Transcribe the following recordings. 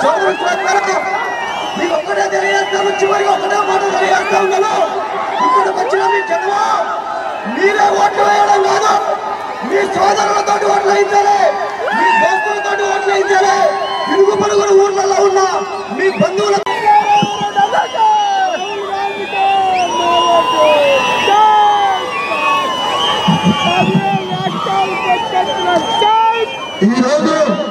సోదరు సోదరులారా, మీకు ఒక్కటే తెలియజేస్తాను చివరికి ఒకటే మాట తెలియజేస్తా ఉన్నాను ఇక్కడికి వచ్చిన మీ జన్మ మీరే ఓట్లు వేయడం కాదు మీ సోదరులతో ఓట్లు వేయించాలి మీ దోస్తులతో ఓట్లు వేయించాలి ఇరుగు పరుగురు ఊర్లలో ఉన్న మీ బంధువుల ఈరోజు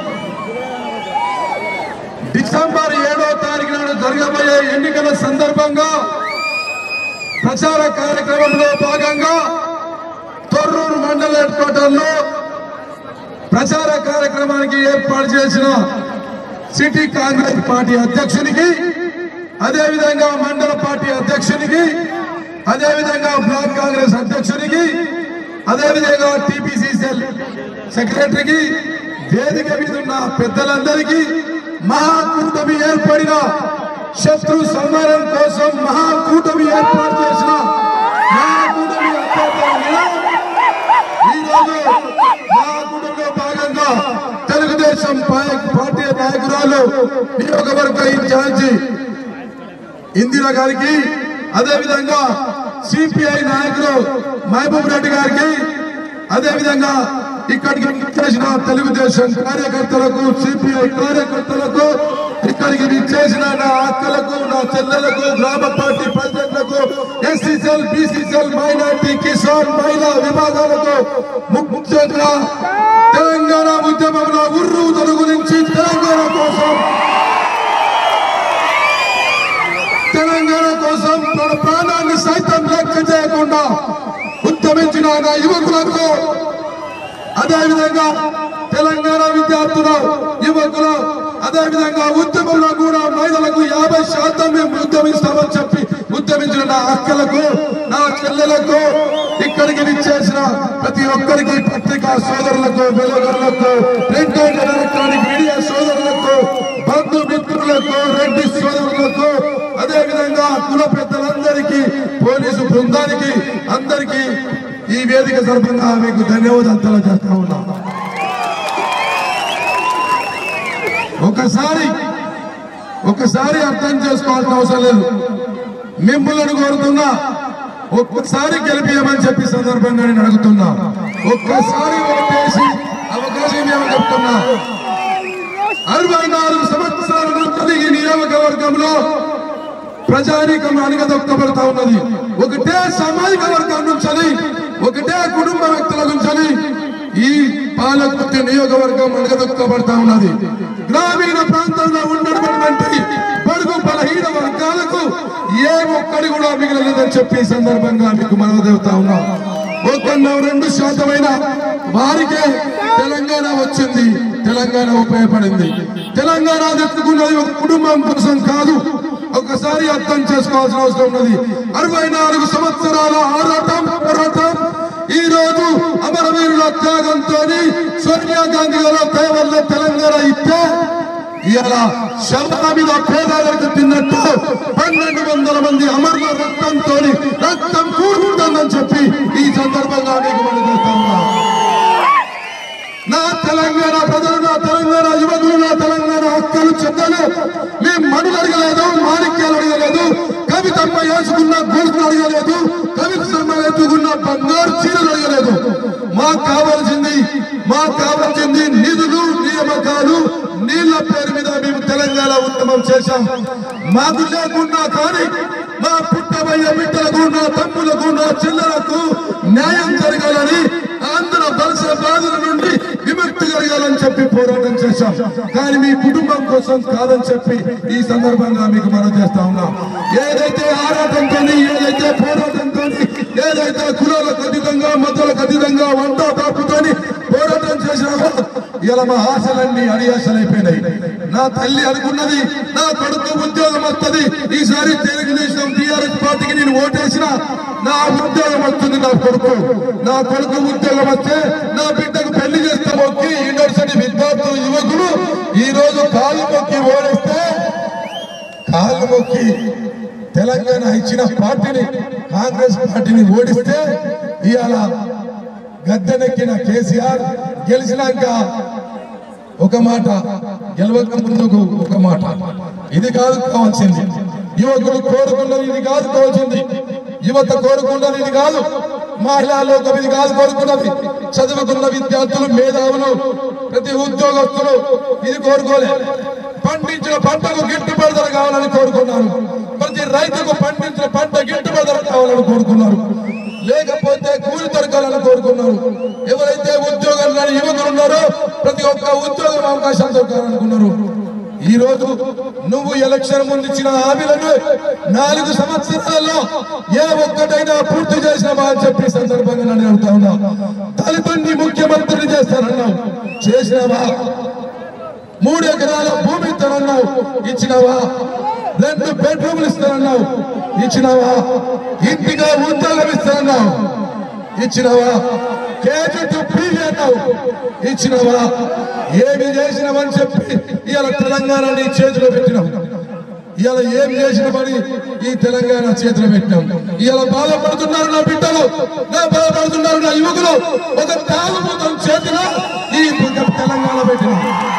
డిసెంబర్ ఏడో తారీఖు నాడు జరగబోయే ఎన్నికల సందర్భంగా ప్రచార కార్యక్రమంలో భాగంగా తొర్రూరు మండల హెడ్ క్వార్టర్లో ప్రచార కార్యక్రమానికి ఏర్పాటు చేసిన సిటీ కాంగ్రెస్ పార్టీ అధ్యక్షునికి అదేవిధంగా మండల పార్టీ అధ్యక్షునికి అదేవిధంగా బ్లాక్ కాంగ్రెస్ అధ్యక్షునికి అదేవిధంగా టిపిసి సెల్ సెక్రటరీకి వేదిక మీద ఉన్న పెద్దలందరికీ మహాకూటమి ఏర్పడిన శత్రు సంహారం కోసం మహాకూటమి ఏర్పాటు చేసిన మహాకూటమి అభ్యర్థుల ఈ రోజు మహాకూటమిలో భాగంగా తెలుగుదేశం పా- పార్టీ నాయకురాలు నియోజకవర్గ ఇన్ఛార్జి ఇందిరా గారికి అదేవిధంగా సిపిఐ నాయకులు మహబూబ్ రెడ్డి గారికి అదేవిధంగా ఇక్కడికి చేసిన తెలుగుదేశం కార్యకర్తలకు సిపిఐ కార్యకర్తలకు ఇక్కడికి విచ్చేసిన నా అక్కలకు నా చెల్లెలకు గ్రామ పార్టీ ప్రెసిడెంట్లకు ఎస్సీసీఎల్ బీసీసీఎల్ మైనార్టీ కిసాన్ మహిళా విభాగాలకు ముఖ్యంగా తెలంగాణ ఉద్యమంలో ఉర్రు తొలగు నుంచి తెలంగాణ కోసం తెలంగాణ కోసం తన ప్రాణాన్ని సైతం లెక్క చేయకుండా ఉద్యమించిన నా యువకులకు అదేవిధంగా తెలంగాణ విద్యార్థులు యువకులు అదేవిధంగా ఉద్యమంలో కూడా మహిళలకు యాభై శాతం మేము ఉద్యమిస్తామని చెప్పి ఉద్యమించిన నా అక్కలకు నా చెల్లెలకు ఇక్కడికి విచ్చేసిన ప్రతి ఒక్కరికి పత్రికా సోదరులకు వెలుగులకు ప్రింట్ అండ్ ఎలక్ట్రానిక్ మీడియా సోదరులకు బంధు మిత్రులకు రెడ్డి సోదరులకు అదే విధంగా కుల పెద్దలందరికీ పోలీసు బృందానికి అందరికీ ఈ వేదిక సందర్భంగా మీకు ధన్యవాదాలు తెలియజేస్తా ఉన్నా ఒకసారి ఒకసారి అర్థం చేసుకోవాల్సిన అవసరం లేదు మిమ్మల్ని కోరుతున్నా ఒక్కసారి గెలిపియమని చెప్పి సందర్భంగా నేను అడుగుతున్నా ఒక్కసారి ఓటేసి అవకాశం ఏమని చెప్తున్నా అరవై నాలుగు సంవత్సరాల నుంచి ఈ నియోజకవర్గంలో ప్రజానీకం అణగదొక్కబడతా ఉన్నది ఒకటే సామాజిక వర్గం నుంచి ఒకటే కుటుంబ వ్యక్తుల నుంచి ఈ పాలకుర్తి నియోజకవర్గం అణగదొక్కబడతా ఉన్నది గ్రామీణ ప్రాంతంలో ఉన్నటువంటి బడుగు బలహీన వర్గాలకు ఏ ఒక్కడి కూడా మిగలలేదని చెప్పి ఈ సందర్భంగా మీకు మనవదేవుతా ఉన్నాం ఒక రెండు శాతమైన వారికే తెలంగాణ వచ్చింది తెలంగాణ ఉపయోగపడింది తెలంగాణ తెచ్చుకున్నది ఒక కుటుంబం కోసం కాదు ఒకసారి అర్థం చేసుకోవాల్సిన అవసరం ఉన్నది అరవై నాలుగు సంవత్సరాల ఆరాటం పోరాటం ఈ రోజు అమరవీరుల త్యాగంతో సోనియా గాంధీ గారి దయ వల్ల తెలంగాణ ఇస్తే ఇలా శవత మీద పేదాలకు తిన్నట్టు పన్నెండు వందల మంది అమరుల రక్తంతో రక్తం కూడుతుందని చెప్పి ఈ సందర్భంగా మీకు మనం చేస్తా ఉన్నా నా తెలంగాణ ప్రజలు నా తెలంగాణ యువకులు నా తెలంగాణ హక్కులు చెద్దలు మేము మనులు అడగలేదు మాణిక్యాలు అడగలేదు కవితమ్మ వేసుకున్న గొలుసులు అడగలేదు కవితమ్మ ఎత్తుకున్న బంగారు చీరలు అడగలేదు మాకు కావాల్సింది మాకు కావాల్సింది నిధులు నియామకాలు నీళ్ల పేరు మీద మేము తెలంగాణ ఉద్యమం చేశాం మాకు లేకున్నా కానీ మా పుట్టబోయే బిడ్డలకు నా తమ్ములకు నా చెల్లెలకు న్యాయం జరగాలని ఆంధ్ర వలస బాధల నుండి విముక్తి కలగాలని చెప్పి పోరాటం చేశాం కానీ మీ కుటుంబం కోసం కాదని చెప్పి ఈ సందర్భంగా మీకు మనం చేస్తా ఉన్నాం ఏదైతే ఆరాటంతో ఏదైతే పోరాటంతో ఏదైతే కులాలకు అతీతంగా మతాలకు అతీతంగా వంట బాపుతోని పోరాటం చేసినామో ఇలా మా ఆశలన్నీ అడియాసలైపోయినాయి నా తల్లి అనుకున్నది నా కొడుకు ఉద్యోగం వస్తుంది ఈసారి తెలుగుదేశం టీఆర్ఎస్ పార్టీకి నేను ఓటేసిన నా ఉద్యోగం వస్తుంది నా కొడుకు నా కొడుకు ఉద్యోగం వస్తే నా బిడ్డకు పెళ్లి చేస్తే మొక్కి యూనివర్సిటీ విద్యార్థులు యువకులు ఈ రోజు కాలు మొక్కి ఓడిస్తే కాలు మొక్కి తెలంగాణ ఇచ్చిన పార్టీని కాంగ్రెస్ పార్టీని ఓడిస్తే ఇవాళ గద్దెనెక్కిన కేసీఆర్ గెలిచినాక ఒక మాట గెలవక ముందుకు ఒక మాట ఇది కాదు కావాల్సింది యువకులు కోరుకున్నది ఇది కాదు కావాల్సింది యువత కోరుకున్నది ఇది కాదు మహిళా లోకం ఇది కాదు కోరుకున్నది చదువుకున్న విద్యార్థులు మేధావులు ప్రతి ఉద్యోగస్తులు ఇది కోరుకోలే పండించిన పంటకు గిట్టుబాటు ధర కావాలని కోరుకున్నారు ప్రతి రైతుకు పండించిన పంట గిట్టుబాటు ధర కావాలని కోరుకున్నారు లేకపోతే కూలి దొరకాలని కోరుకున్నారు ఎవరైతే ఉద్యోగం లేని యువకులు ఉన్నారో ప్రతి ఒక్క ఉద్యోగం అవకాశాలు దొరకాలనుకున్నారు ఈ రోజు నువ్వు ఎలక్షన్ ముందు ఇచ్చిన హామీలను నాలుగు సంవత్సరాల్లో ఏ ఒక్కటైనా పూర్తి చేసినావా అని చెప్పి సందర్భంగా నేను అడుగుతా ఉన్నా దళితుడిని ముఖ్యమంత్రిని చేస్తానన్నావు చేసినావా మూడు ఎకరాల భూమి ఇస్తానన్నావు ఇచ్చినావా రెండు బెడ్రూమ్లు ఇస్తానన్నావు ఇచ్చినావా ఇంటిగా ఉద్యోగం ఇస్తానన్నావు ఇచ్చినావా కేజీ పీజీ అన్నావు ఇచ్చినావా ఏమి చేసినావని చెప్పి ఇవాళ తెలంగాణ నీ చేతిలో పెట్టినావు ఇవాళ ఏం చేసిన పని ఈ తెలంగాణ చేతిలో పెట్టాం ఇవాళ బాధపడుతున్నారు నా బిడ్డలు నా బాధపడుతున్నారు నా యువకులు ఒక తాగుబోతం చేతిలో ఈ తెలంగాణ పెట్టినాం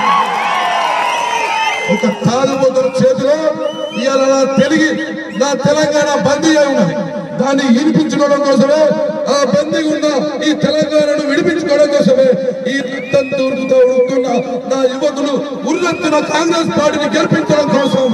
ఒక తాగుబోతుల చేతిలో ఇవాళ నా తెలుగు నా తెలంగాణ బందీ అయి ఉన్నది దాన్ని వినిపించుకోవడం కోసమే ఆ బందీ ఉన్న ఈ తెలంగాణను విడిపించుకోవడం కోసమే ఈ రక్తం దూరుతో ఉడుకున్న నా యువకులు ఉర్రెత్తున కాంగ్రెస్ పార్టీని గెలిపించడం కోసం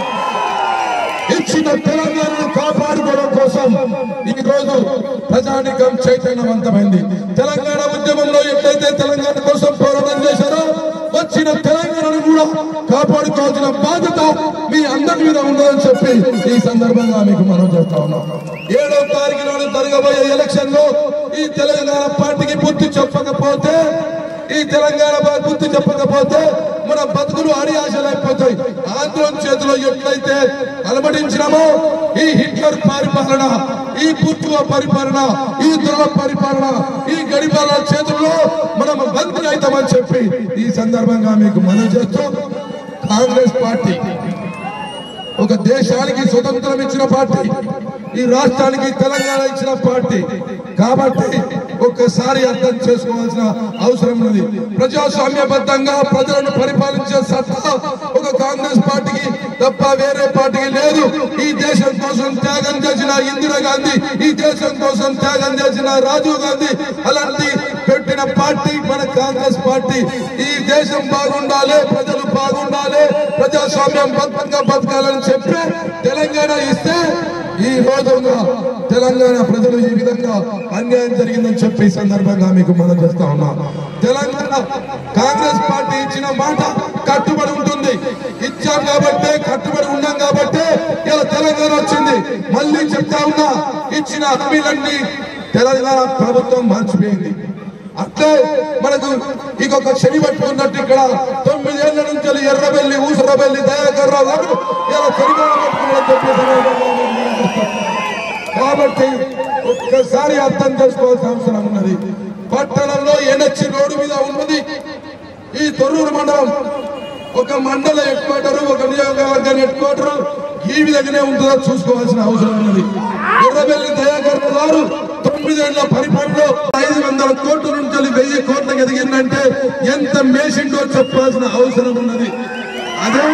ఇచ్చిన తెలంగాణను కాపాడుకోవడం కోసం ఈ రోజు ప్రజానికం చైతన్యవంతమైంది తెలంగాణ ఉద్యమంలో ఎట్లయితే తెలంగాణ కోసం పోరాటం చేశారో వచ్చిన తెలంగాణను కూడా కాపాడుకోవాల్సిన బాధ్యత మీ అందరి మీద ఉండదని చెప్పి ఈ సందర్భంగా మీకు మనం చేస్తా ఉన్నాం ఏడవ తారీఖు నాడు జరగబోయే ఎలక్షన్ లో ఈ తెలంగాణ పార్టీకి బుద్ధి చెప్పకపోతే ఈ తెలంగాణ బా- బుద్ధి చెప్పకపోతే మన బతుకులు అడి ఆశలు అయిపోతాయి ఆంధ్రం చేతిలో ఎట్లయితే అలమటించినామో ఈ హిట్లర్ పరిపాలన ఈ పుట్టువ పరిపాలన ఈ దుర్ల పరిపాలన ఈ గడిపాల చేతుల్లో మనం బందీ అవుతామని చెప్పి ఈ సందర్భంగా మీకు మనం చేస్తూ కాంగ్రెస్ పార్టీ ఒక దేశానికి స్వతంత్రం ఇచ్చిన పార్టీ ఈ రాష్ట్రానికి తెలంగాణ ఇచ్చిన పార్టీ కాబట్టి ఒక్కసారి అర్థం చేసుకోవాల్సిన అవసరం ఉన్నది ప్రజాస్వామ్యబద్ధంగా ప్రజలను పరిపాలించే సత్తా ఒక కాంగ్రెస్ పార్టీకి తప్ప వేరే పార్టీకి లేదు ఈ దేశం కోసం త్యాగం చేసిన ఇందిరాగాంధీ ఈ దేశం కోసం త్యాగం చేసిన రాజీవ్ గాంధీ అలాంటి పెట్టిన పార్టీ మన కాంగ్రెస్ పార్టీ ఈ దేశం బాగుండాలి ప్రజలు బాగుండాలి ప్రజాస్వామ్యం బద్దంగా బతకాలని చెప్పి తెలంగాణ ఇస్తే ఈ రోజుగా తెలంగాణ ప్రజలు ఈ విధంగా అన్యాయం జరిగిందని చెప్పి ఈ సందర్భంగా మీకు మనం చేస్తా ఉన్నా తెలంగాణ కాంగ్రెస్ పార్టీ ఇచ్చిన మాట కట్టుబడి ఉంటుంది ఇచ్చాం కాబట్టి కట్టుబడి ఉన్నాం కాబట్టి ఇలా తెలంగాణ వచ్చింది మళ్ళీ చెప్తా ఉన్నా ఇచ్చిన హామీలన్నీ తెలంగాణ ప్రభుత్వం మర్చిపోయింది అట్లే మనకు ఇంకొక శని పట్టుకున్నట్టు ఇక్కడ తొమ్మిదేళ్ల నుంచి ఎర్రబెల్లి ఊసరబెల్లి దయాకర్ రావు గారు ఇలా తెలంగాణ పట్టుకున్నారని చెప్పి సందర్భంగా నేను తెలియజేస్తున్నాను. కాబట్టి ఒక్కసారి అర్థం చేసుకోవాల్సిన అవసరం ఉన్నది పట్టణంలో ఎనర్జీ రోడ్డు మీద ఉన్నది ఈ తొర్రూరు మండలం ఒక మండల హెడ్ క్వార్టర్ ఒక నియోజకవర్గం హెడ్ క్వార్టర్ ఈ విధంగానే ఉంటుందో చూసుకోవాల్సిన అవసరం ఉన్నది ఎర్రబెల్లి దయాకర్ గారు తొమ్మిదేళ్ల పరిపాలనలో ఐదు వందల కోట్ల నుంచి వెయ్యి కోట్లకు ఎదిగిందంటే ఎంత మేసిండో చెప్పాల్సిన అవసరం ఉన్నది అదే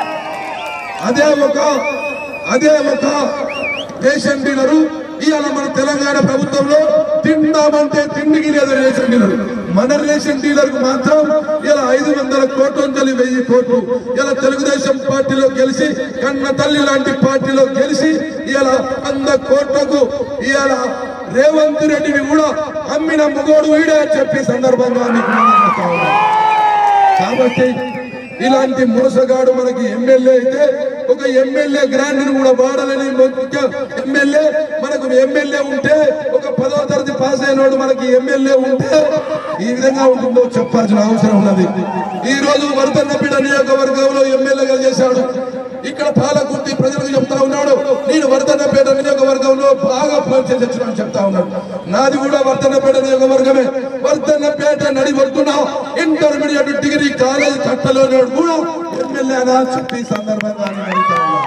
అదే ఒక అదే ఒక రేషన్ డీలరు ఇవాళ మన తెలంగాణ ప్రభుత్వంలో తిందామంటే తిండికి లేదు రేషన్ డీలర్ మన రేషన్ డీలర్ కు మాత్రం ఇలా ఐదు వందల కోట్ల నుంచి వెయ్యి కోట్లు ఇలా తెలుగుదేశం పార్టీలో గెలిచి కన్న తల్లి లాంటి పార్టీలో గెలిచి ఇలా వంద కోట్లకు ఇవాళ రేవంత్ రెడ్డిని కూడా అమ్మిన ముగోడు వీడే అని చెప్పి సందర్భంగా మీకు మనం చెప్తా ఉన్నాం. కాబట్టి ఇలాంటి మోసగాడు మనకి ఎమ్మెల్యే అయితే ఒక ఎమ్మెల్యే గ్రాండ్ ని కూడా వాడాలని ముఖ్య ఎమ్మెల్యే మనకు ఎమ్మెల్యే ఉంటే ఒక పదవ తరగతి పాస్ అయినోడు మనకి ఎమ్మెల్యే ఉంటే ఈ విధంగా ఉంటుందో చెప్పాల్సిన అవసరం ఉన్నది ఈ రోజు వరదన్నపీడ నియోజకవర్గంలో ఎమ్మెల్యేగా చేశాడు ఇక్కడ పాలకుర్తి ప్రజలకు చెప్తా ఉన్నాడు నేను వర్ధన్నపేట నియోజకవర్గంలో బాగా పనిచేసి వచ్చినాను చెప్తా ఉన్నాడు నాది కూడా వర్ధన్నపేట నియోజకవర్గమే వర్ధన్నపేట నడి వర్తున్నా ఇంటర్మీడియట్ డిగ్రీ కాలేజ్ కట్టలోనే కూడా ఎమ్మెల్యే అని చెప్పి ఈ సందర్భంగా నేను అడుగుతా ఉన్నా.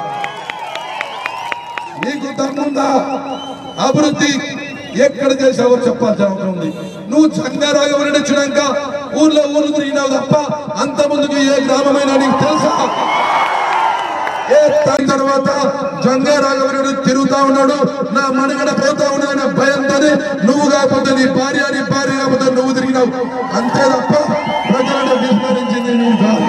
నీకు దమ్ముందా అభివృద్ధి ఎక్కడ చేసావో చెప్పాల్సిన అవసరం ఉంది నువ్వు జంగారాగవరెడ్డి వచ్చినాక ఊర్లో ఊర్లు తిరిగినావు తప్ప అంత ముందుకు ఏ గ్రామమైనా నీకు తెలుసా ఏ దాని తర్వాత జంగా రాఘవనుడు తిరుగుతా ఉన్నాడు నా మనుగడ పోతా ఉన్నదనే భయంతోనే నువ్వు కాకపోతే నీ భార్య నీ భార్య కాకపోతే నువ్వు తిరిగినావు అంతే తప్ప ప్రజలను విస్మరించింది నువ్వు కాదు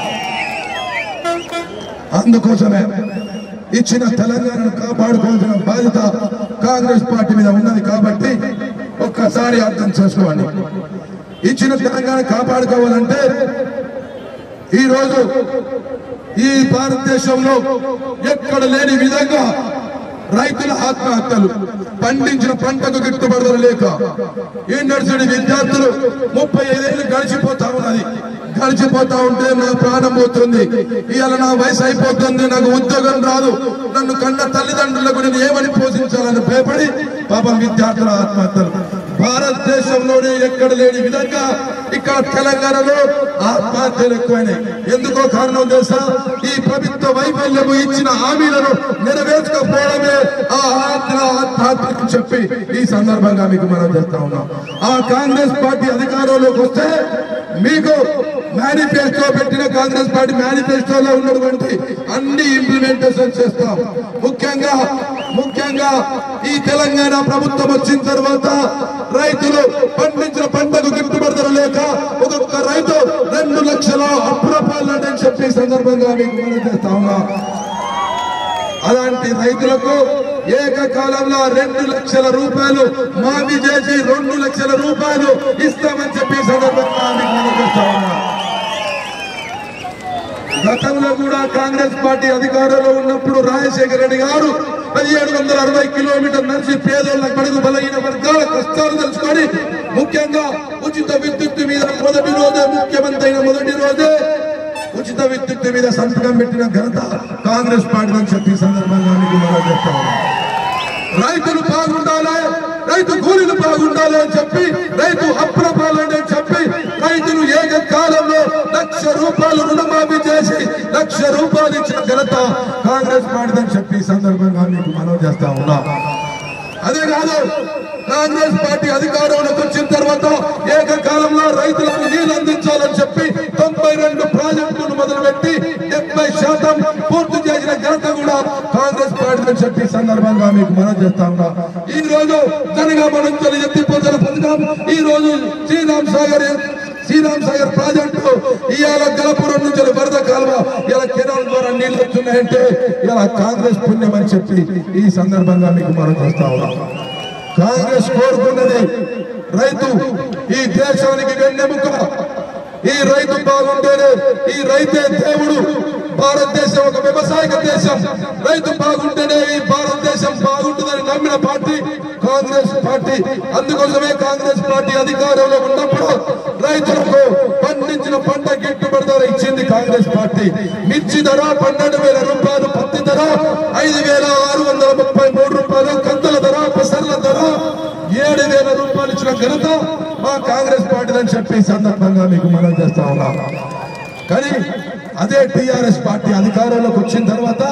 అందుకోసమే ఇచ్చిన తెలంగాణను కాపాడుకోవాల్సిన బాధ్యత కాంగ్రెస్ పార్టీ మీద ఉన్నది కాబట్టి ఒక్కసారి అర్థం చేసుకోండి ఇచ్చిన తెలంగాణ కాపాడుకోవాలంటే ఈ రోజు ఈ భారతదేశంలో ఎక్కడ లేని విధంగా రైతుల ఆత్మహత్యలు పండించిన పంటకు గిట్టుబడుదల లేక యూనివర్సిటీ విద్యార్థులు ముప్పై ఐదేళ్ళు గడిచిపోతా ఉన్నది గడిచిపోతా ఉంటే నా ప్రాణం పోతుంది ఇవాళ నా వయసు అయిపోతుంది నాకు ఉద్యోగం రాదు నన్ను కన్న తల్లిదండ్రులకు నేను ఏమని పోషించాలని భయపడి పాపం విద్యార్థుల ఆత్మహత్యలు భారతదేశంలోనే ఎక్కడ లేని విధంగా ఇక్కడ తెలంగాణలో ఆత్మహత్యలు ఎక్కువైనాయి ఎందుకో కారణం తెలుసా ఈ ప్రభుత్వ వైఫల్యము ఇచ్చిన హామీలను నెరవేర్చకపోవడమే ఆ ఆత్మ ఆత్మహత్య అని చెప్పి ఈ సందర్భంగా మీకు మనం చేస్తా ఉన్నాం ఆ కాంగ్రెస్ పార్టీ అధికారంలోకి వస్తే మీకు మేనిఫెస్టో పెట్టిన కాంగ్రెస్ పార్టీ మేనిఫెస్టోలో ఉన్నటువంటి అన్ని ఇంప్లిమెంటేషన్ చేస్తాం ముఖ్యంగా ముఖ్యంగా ఈ తెలంగాణ ప్రభుత్వం వచ్చిన తర్వాత రైతులు పండించిన పంటకు గిట్టుబడి ధర లేక ఒక్కొక్క రైతు రెండు లక్షల అప్రపాలని చెప్పి ఈ సందర్భంగా మీకు మనం చేస్తా ఉన్నాం అలాంటి రైతులకు ఏకకాలంలో రెండు లక్షల రూపాయలు మాఫీ చేసి రెండు లక్షల రూపాయలు ఇస్తామని చెప్పి ఈ సందర్భంగా మీకు మనం చేస్తా ఉన్నాం గతంలో కూడా కాంగ్రెస్ పార్టీ అధికారంలో ఉన్నప్పుడు రాజశేఖర రెడ్డి గారు పదిహేడు వందల అరవై కిలోమీటర్ నడిచి పేదోళ్ళ కడుగు బలహీన వర్గాల కష్టాలు తెలుసుకొని ముఖ్యంగా ఉచిత విద్యుత్ మీద మొదటి రోజే ముఖ్యమంత్రి అయిన మొదటి రోజే ఉచిత విద్యుత్ మీద సంతకం పెట్టిన ఘనత కాంగ్రెస్ పార్టీ అని చెప్పి ఈ సందర్భంగా మీకు మనం చెప్తా ఉన్నాం. రైతులు బాగుండాలి రైతు కూలీలు బాగుండాలి అని చెప్పి రైతు అప్పుల పాలని అని చెప్పి రైతులు ఏకకాలంలో లక్ష రూపాయలు రుణమాఫీ చేసి లక్ష రూపాయలు ఇచ్చిన ఘనత కాంగ్రెస్ పార్టీ అని చెప్పి ఈ సందర్భంగా మీకు మనం చేస్తా ఉన్నాం అదే కాదు కాంగ్రెస్ పార్టీ అధికారంలోకి వచ్చిన తర్వాత ఏకకాలంలో రైతులకు నీళ్లు అందించాలని చెప్పి తొంభై రెండు ప్రాజెక్టులు మొదలుపెట్టి డెబ్బై శాతం పూర్తి చేసిన ఘనత కూడా కాంగ్రెస్ పార్టీ అని చెప్పి ఈ సందర్భంగా మీకు మనం చేస్తా ఉన్నా ఈ రోజు జనగామ నుంచి ఎత్తిపోతల పథకం ఈ రోజు శ్రీరామ్ సాగర్ శ్రీరామ్ సాగర్ ప్రాజెక్టు ఇవాళ గలపురం నుంచి వరద కాలువ ఇలా కెనాల్ ద్వారా నీళ్లు వస్తున్నాయంటే ఇలా కాంగ్రెస్ పుణ్యం అని చెప్పి ఈ సందర్భంగా మీకు మనం చేస్తా ఉన్నాం కాంగ్రెస్ కోరుకున్నది రైతు ఈ దేశానికి వెన్నెముక ఈ రైతు బాగుంటేనే ఈ రైతే దేవుడు భారతదేశం ఒక వ్యవసాయక దేశం రైతు బాగుంటేనే ఈ భారతదేశం బాగుంటుందని నమ్మిన పార్టీ కాంగ్రెస్ పార్టీ అందుకోసమే కాంగ్రెస్ పార్టీ అధికారంలో ఉన్నప్పుడు రైతులకు పండించిన పంట గిట్టుబడి ధర ఇచ్చింది కాంగ్రెస్ పార్టీ మిర్చి ధర పన్నెండు వేల రూపాయలు పత్తి ధర ఐదు వేల ఆరు వందల ముప్పై మూడు రూపాయలు కందుల ధర పెసర్ల ధర ఏడు వేల రూపాయలు ఇచ్చిన ఘనత మా కాంగ్రెస్ పార్టీ అని చెప్పి ఈ సందర్భంగా మీకు మనం చేస్తా ఉన్నాం కానీ అదే టిఆర్ఎస్ పార్టీ అధికారంలోకి వచ్చిన తర్వాత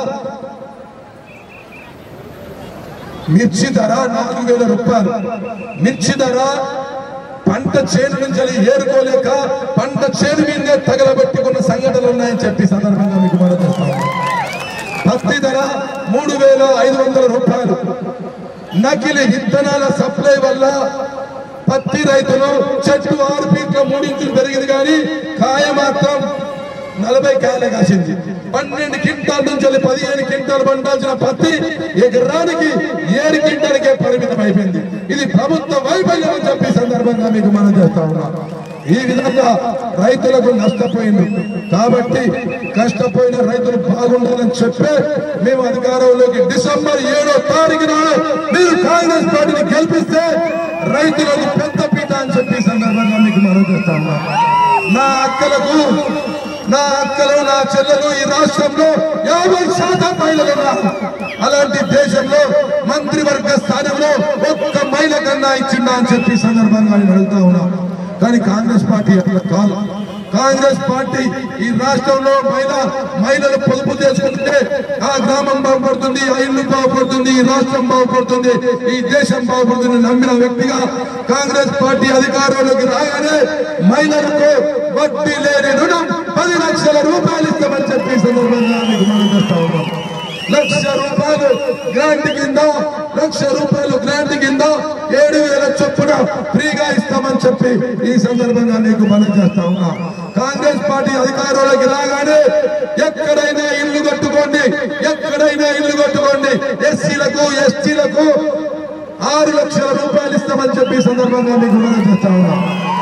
మిర్చి ధర నాలుగు వేల రూపాయలు మిర్చి ధర పంట చేను నుంచి అది ఏరుకోలేక పంట చేను మీదే తగలబెట్టుకున్న సంఘటనలు ఉన్నాయని చెప్పి ఈ సందర్భంగా మీకు మనం చేస్తా ఉన్నాం పత్తి ధర మూడు వేల ఐదు వందల రూపాయలు నకిలీ విత్తనాల సప్లై వల్ల పత్తి రైతులు చెట్టు ఆరు ఫీట్ల మూడించులు పెరిగింది కానీ కాయ మాత్రం నలభై కాయలే కాసింది పన్నెండు క్వింటాల నుంచి వెళ్ళి పదిహేను క్వింటాలు పండాల్సిన పత్తి ఎకరానికి ఏడు క్వింటాలకే పరిమితం అయిపోయింది ఇది ప్రభుత్వ వైఫల్యం అని చెప్పి ఈ సందర్భంగా మీకు మనం చేస్తా ఉన్నాం ఈ విధంగా రైతులకు నష్టపోయింది కాబట్టి కష్టపోయిన రైతులు బాగుండాలని చెప్పే మేము అధికారంలోకి డిసెంబర్ ఏడో తారీఖు నాడు మీరు కాంగ్రెస్ పార్టీని గెలిపిస్తే రైతులకు పెద్ద పీట అని చెప్పి ఈ సందర్భంగా మీకు మనం చేస్తా ఉన్నాం నా అక్కలకు నా అక్కలు నా చెల్లెలు ఈ రాష్ట్రంలో యాభై శాతం మహిళలు ఉన్నారు అలాంటి దేశంలో మంత్రివర్గ స్థానంలో ఒక్క మహిళ కన్నా ఇచ్చిందా అని చెప్పి ఈ సందర్భంగా నేను అడుగుతా ఉన్నాను కానీ కాంగ్రెస్ పార్టీ అట్లా కాదు కాంగ్రెస్ పార్టీ ఈ రాష్ట్రంలో మహిళ మహిళలు పొదుపు చేసుకుంటే ఆ గ్రామం బాగుపడుతుంది ఆ ఇల్లు బాగుపడుతుంది ఈ రాష్ట్రం బాగుపడుతుంది ఈ దేశం బాగుపడుతుంది నమ్మిన వ్యక్తిగా కాంగ్రెస్ పార్టీ అధికారంలోకి రాగానే మహిళలకు వడ్డీ లేని రుణం పది లక్షల రూపాయలు ఇస్తామని చెప్పి ఈ సందర్భంగా మీకు మనం చేస్తా ఉన్నాం లక్ష రూపాయలు గ్రాంట్ కింద లక్ష రూపాయలు గ్రాంట్ కింద ఏడు వేల చొప్పున ఫ్రీగా ఇస్తామని చెప్పి ఈ సందర్భంగా నీకు మనం చేస్తా ఉన్నా కాంగ్రెస్ పార్టీ అధికారంలోకి రాగానే ఎక్కడైనా ఇల్లు కట్టుకోండి ఎక్కడైనా ఇల్లు కట్టుకోండి ఎస్సీలకు ఎస్టీలకు ఆరు లక్షల రూపాయలు ఇస్తామని చెప్పి ఈ సందర్భంగా మీకు మనం చేస్తా ఉన్నాం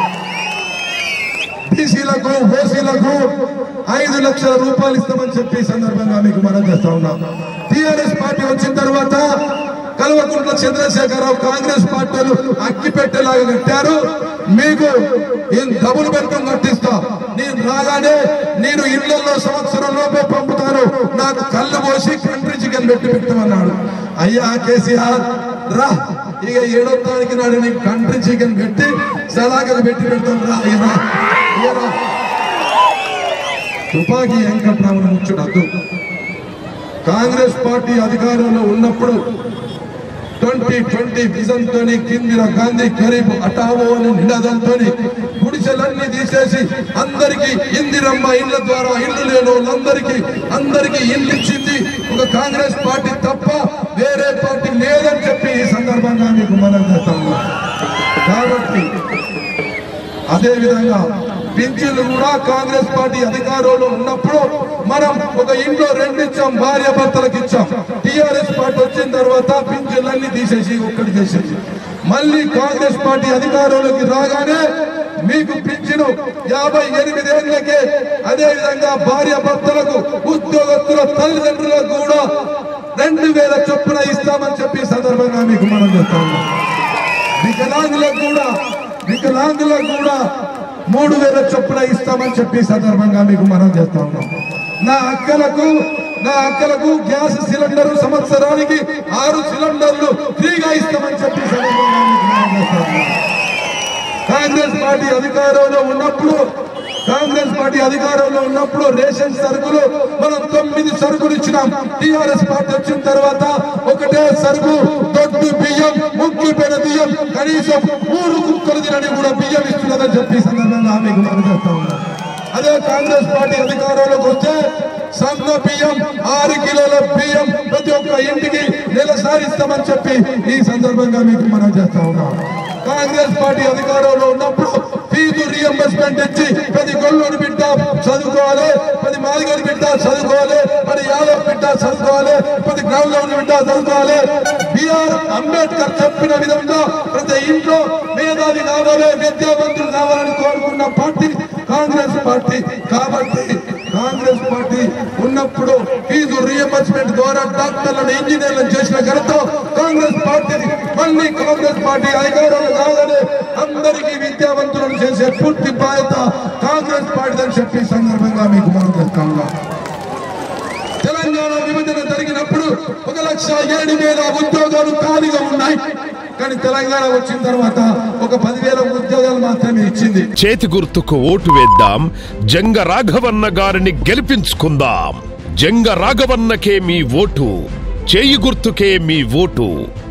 బీసీలకు ఓసీలకు ఐదు లక్షల రూపాయలు ఇస్తామని చెప్పి ఈ సందర్భంగా మీకు మనం చేస్తా ఉన్నాం టిఆర్ఎస్ పార్టీ వచ్చిన తర్వాత కల్వకుంట్ల చంద్రశేఖరరావు కాంగ్రెస్ పార్టీలు అక్కి పెట్టేలాగా కట్టారు మీకు నేను డబుల్ బెడ్రూమ్ కట్టిస్తా నేను రాగానే నేను ఇళ్లలో సంవత్సరం లోపే పంపుతాను నాకు కళ్ళు పోసి కంట్రీ చికెన్ పెట్టి పెట్టమన్నాడు అయ్యా కేసీఆర్ రా ఇక ఏడో తారీఖు నాడు నీకు కంట్రీ చికెన్ పెట్టి సలాగలు పెట్టి పెడతాను రా ఇక రా. ఇక రా. తుపాకీ వెంకట్రామన్ ముచ్చుడద్దు కాంగ్రెస్ పార్టీ అధికారంలో ఉన్నప్పుడు ట్వంటీ ట్వంటీ విజన్ తోని కిందిర గాంధీ గరీబ్ అటావో అని నినాదంతో గుడిసెలన్నీ తీసేసి అందరికి ఇందిరమ్మ ఇళ్ల ద్వారా ఇల్లు లేని వాళ్ళందరికీ అందరికీ ఇల్లు ఇచ్చింది ఒక కాంగ్రెస్ పార్టీ తప్ప వేరే పార్టీ లేదని చెప్పి ఈ సందర్భంగా మీకు మనం చేస్తాం కాబట్టి అదే విధంగా పింఛన్లు కూడా కాంగ్రెస్ పార్టీ అధికారంలో ఉన్నప్పుడు మనం ఒక ఇంట్లో రెండు ఇచ్చాం భార్య భర్తలకు ఇచ్చాం టిఆర్ఎస్ పార్టీ వచ్చిన తర్వాత పింఛన్లన్నీ తీసేసి ఒక్కటి చేసేసి మళ్ళీ కాంగ్రెస్ పార్టీ అధికారంలోకి రాగానే మీకు పింఛను యాభై ఎనిమిది ఏళ్ళకే అదే విధంగా భార్య భర్తలకు ఉద్యోగస్తుల తల్లిదండ్రులకు కూడా రెండు వేల చొప్పున ఇస్తామని చెప్పి ఈ సందర్భంగా మీకు మనం చేస్తా ఉన్నాం వికలాంగులకు కూడా వికలాంగులకు కూడా మూడు వేల చొప్పున ఇస్తామని చెప్పి ఈ సందర్భంగా మీకు మనం చేస్తా ఉన్నాం నా అక్కలకు నా అక్కలకు గ్యాస్ సిలిండర్ సంవత్సరానికి ఆరు సిలిండర్లు ఫ్రీగా ఇస్తామని చెప్పి ఈ సందర్భంగా మీకు మనం చేస్తా ఉన్నాం కాంగ్రెస్ పార్టీ అధికారంలో ఉన్నప్పుడు కాంగ్రెస్ పార్టీ అధికారంలో ఉన్నప్పుడు రేషన్ సరుకులు మనం తొమ్మిది సరుకులు ఇచ్చినాం టిఆర్ఎస్ పార్టీ వచ్చిన తర్వాత ఒకటే సరుకు దొడ్డు బియ్యం ముక్కిపోయిన బియ్యం కనీసం మూడు కుక్కలు తినని కూడా బియ్యం ఇస్తున్నదని చెప్పి ఈ సందర్భంగా మీకు మనం చేస్తా ఉన్నాం అదే కాంగ్రెస్ పార్టీ అధికారంలోకి వస్తే సన్న బియ్యం ఆరు కిలోల బియ్యం ప్రతి ఒక్క ఇంటికి నెలసారి ఇస్తామని చెప్పి ఈ సందర్భంగా మీకు మనం చేస్తా ఉన్నాం కాంగ్రెస్ పార్టీ అధికారంలో ఉన్నప్పుడు ఫీజు రియంబర్స్మెంట్ ఇచ్చి ప్రతి గొల్లోని బిడ్డ చదువుకోవాలి ప్రతి మాదిగోని బిడ్డ చదువుకోవాలి ప్రతి యాదవ్ బిడ్డ చదువుకోవాలి ప్రతి గ్రౌండ్ ఉన్న బిడ్డ చదువుకోవాలి బిఆర్ అంబేద్కర్ చెప్పిన విధంగా ప్రతి ఇంట్లో మేధావి కావాలి విద్యావంతులు కావాలని కోరుకున్న పార్టీ కాంగ్రెస్ పార్టీ కాబట్టి కాంగ్రెస్ పార్టీ ఉన్నప్పుడు ఫీజు రియంబర్స్మెంట్ ద్వారా డాక్టర్లను ఇంజనీర్లను చేసిన ఘనత కాంగ్రెస్ పార్టీ మళ్ళీ కాంగ్రెస్ పార్టీ అధికారంలో రాగానే అందరికీ విద్యావంతులను చేసే పూర్తి బాధ్యత కాంగ్రెస్ పార్టీ అని చెప్పి ఈ సందర్భంగా మీకు మనం చేస్తా ఉన్నాం తెలంగాణ విభజన జరిగినప్పుడు ఒక లక్ష ఏడు వేల ఉద్యోగాలు ఖాళీగా ఉన్నాయి కానీ తెలంగాణ వచ్చిన తర్వాత ఒక పదివేల ఉద్యోగాలు మాత్రమే ఇచ్చింది చేతి గుర్తుకు ఓటు వేద్దాం జంగ రాఘవన్న గారిని గెలిపించుకుందాం జంగ రాఘవన్నకే మీ ఓటు చేయి గుర్తుకే మీ ఓటు